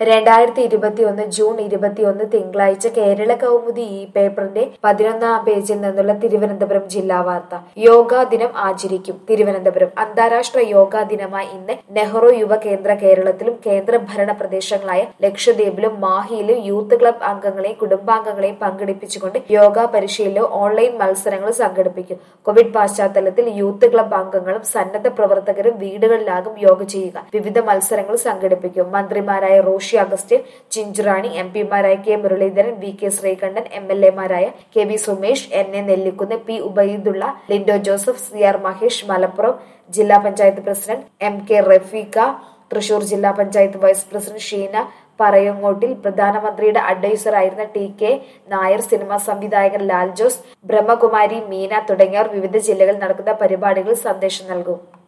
രണ്ടായിരത്തി ഇരുപത്തിയൊന്ന് ജൂൺ ഇരുപത്തിയൊന്ന് തിങ്കളാഴ്ച കേരള കൗമുദി ഈ പേപ്പറിന്റെ പതിനൊന്നാം പേജിൽ നിന്നുള്ള തിരുവനന്തപുരം ജില്ലാ വാർത്ത യോഗാ ദിനം ആചരിക്കും തിരുവനന്തപുരം അന്താരാഷ്ട്ര യോഗാ ദിനമായി ഇന്ന് നെഹ്റു യുവ കേന്ദ്ര കേരളത്തിലും കേന്ദ്ര ഭരണ പ്രദേശങ്ങളായ ലക്ഷദ്വീപിലും മാഹിയിലും യൂത്ത് ക്ലബ് അംഗങ്ങളെയും കുടുംബാംഗങ്ങളെയും പങ്കെടുപ്പിച്ചുകൊണ്ട് യോഗ പരിശീലനവും ഓൺലൈൻ മത്സരങ്ങളും സംഘടിപ്പിക്കും കോവിഡ് പശ്ചാത്തലത്തിൽ യൂത്ത് ക്ലബ് അംഗങ്ങളും സന്നദ്ധ പ്രവർത്തകരും വീടുകളിലാകും യോഗ ചെയ്യുക വിവിധ മത്സരങ്ങൾ സംഘടിപ്പിക്കും മന്ത്രിമാരായ റോഷി അഗസ്റ്റിൻ ചിഞ്ചുറാണി എം പിമാരായ K Muraleedharan V K Sreekandan M L എമാരായ K V Sumesh N A Nellikkunnu P Ubaidulla Lindo Joseph C R Mahesh Malappuram ജില്ലാ panchayat president M K Rafeeqa Thrissur ജില്ലാ പഞ്ചായത്ത് വൈസ് പ്രസിഡന്റ് ഷീന പറയങ്ങോട്ടിൽ പ്രധാനമന്ത്രിയുടെ അഡ്വൈസറായിരുന്ന ടി കെ നായർ സിനിമാ സംവിധായകൻ ലാൽ ജോസ് ബ്രഹ്മകുമാരി മീന തുടങ്ങിയവർ വിവിധ ജില്ലകളിൽ നടക്കുന്ന പരിപാടികളിൽ സന്ദേശം നൽകും